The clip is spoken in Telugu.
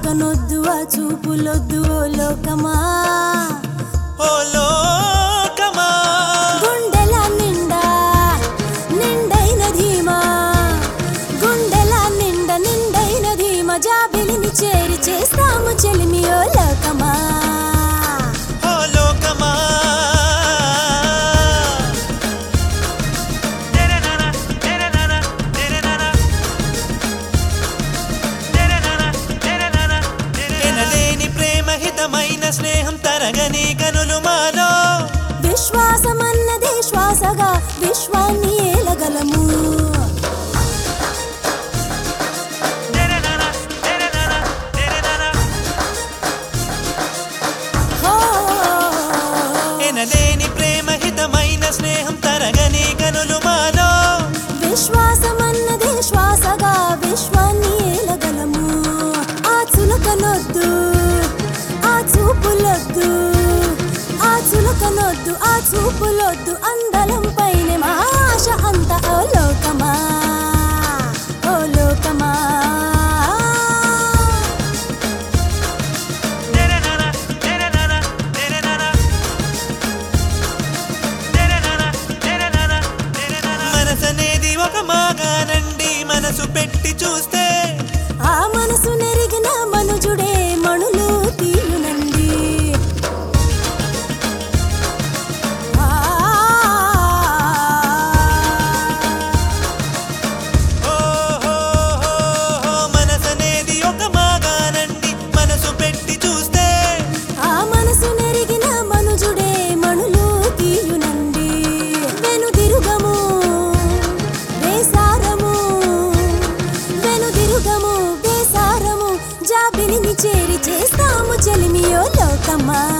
చులకనొద్దు ఆ చూపులొద్దు ఓ లోకమా ఓ లోకమా గుండెల నిండా నిండైన ధీమా గుండెల నిండా నిండైన ధీమా జాబిలిని చేరి చేస్తాము చెలిమి ఓ లోకమా ఓ లోకమా తెరనన, తెరనన, తెరనన. తెరనన, తెరనన, తెరనన. ఎనలేని ప్రేమహితమైన స్నేహం తరగని కనులు మాలో విశ్వాసమన్నదే శ్వాసగా విశ్వాన్ని ఏలగలము తెరనన, తెరనన, తెరనన. హో ఎనలేని ప్రేమహితమైన స్నేహం తరగని కనులు మాలో విశ్వాసమన్నదే శ్వాసగా విశ్వాన్ని ఏలగలము ఆ చులకనొద్దు ఆ చూపులొద్దు ఆ చులకనొద్దు ఆ చూపులొద్దు అందలం పైన మా ఆశ అంత ఓ లోకమా ఓ లోకమా తెరనన, తెరనన, తెరనన. తెరనన, తెరనన, తెరనన. మనసనేది ఒక మాగానండి మనసు పెట్టి చూస్తే ఆ మనసు నెరిగిన మనుజుడే మణులు తీయునండి ఆ ఓహో మనసనేది ఒక మాగానండి మనసు పెట్టి చూస్తే ఆ మనసు నెరిగిన మనుజుడే మణులు తీయునండి వెనుదిరుగము వేసారము వెనుదిరుగము వేసారము జాబిలిని చేరి చేస్తాము చెలిమియో లోకమా